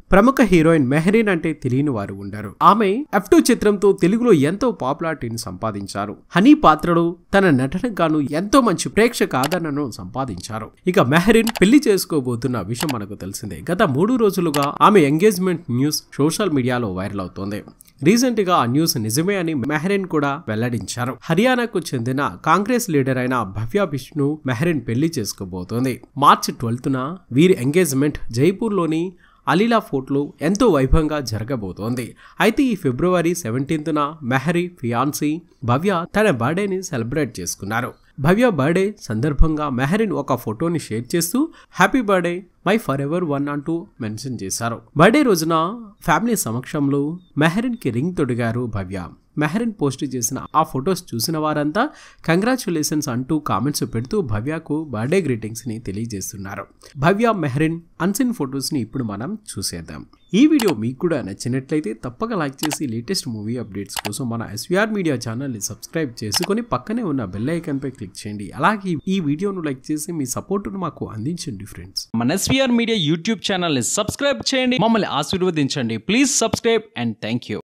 ప్రముఖ హీరోయిన్ మెహరీన్ అంటే తెలియని వారు ఉండరు ఆమె ఎఫ్ టూ చిత్రంతో తెలుగులో ఎంతో పాపులారిటీని సంపాదించారు హనీ పాత్రలో తన నటనకు గాను ఎంతో మంచి ప్రేక్షక ఆదరణను సంపాదించారు ఇక మెహరీన్ పెళ్లి చేసుకోబోతున్న విషయం మనకు తెలిసిందే గత మూడు రోజులుగా ఆమె ఎంగేజ్మెంట్ న్యూస్ సోషల్ మీడియాలో వైరల్ అవుతోంది రీసెంట్ గా ఆ న్యూస్ నిజమే అని మెహరీన్ కూడా వెల్లడించారు హర్యానాకు చెందిన కాంగ్రెస్ లీడర్ అయిన భవ్య విష్ణు మెహరీన్ పెళ్లి చేసుకోబోతోంది మార్చి ట్వెల్త్న వీరి ఎంగేజ్మెంట్ జైపూర్లోని అలీలా ఫోర్ట్లో ఎంతో వైభవంగా జరగబోతోంది అయితే ఈ ఫిబ్రవరి సెవెంటీన్త్న మెహరీ ఫియాన్సీ భవ్య తన బర్త్డేని సెలబ్రేట్ చేసుకున్నారు భవ్య బర్త్డే సందర్భంగా మెహరీన్ ఒక ఫోటోని షేర్ చేస్తూ happy birthday my forever one అంటూ మెన్షన్ చేశారు బర్త్డే రోజున ఫ్యామిలీ సమక్షంలో మెహరీన్ కి రింగ్ తొడిగారు భవ్య మెహరీన్ పోస్ట్ చేసిన ఆ ఫొటోస్ చూసిన వారంతా కంగ్రాచులేషన్స్ అంటూ కామెంట్స్ పెడుతూ భవ్యకు బర్త్డే గ్రీటింగ్స్ ని తెలియజేస్తున్నారు భవ్య మెహరీన్ అన్సిన్ ఫొటోస్ ని ఇప్పుడు మనం చూసేద్దాం ఈ వీడియో మీకు కూడా నచ్చినట్లయితే తప్పక లైక్ చేసి లేటెస్ట్ మూవీ అప్డేట్స్ కోసం మన ఎస్వీఆర్ మీడియా ఛానల్ని సబ్స్క్రైబ్ చేసుకొని పక్కనే ఉన్న బెల్ ఐకాన్ పై క్లిక్ చేయండి అలాగే ఈ వీడియోను లైక్ చేసి మీ సపోర్టును మాకు అందించండి ఫ్రెండ్స్ మన ఎస్వీఆర్ మీడియా యూట్యూబ్ ఛానల్ని సబ్స్క్రైబ్ చేయండి మమ్మల్ని ఆశీర్వదించండి please subscribe and thank you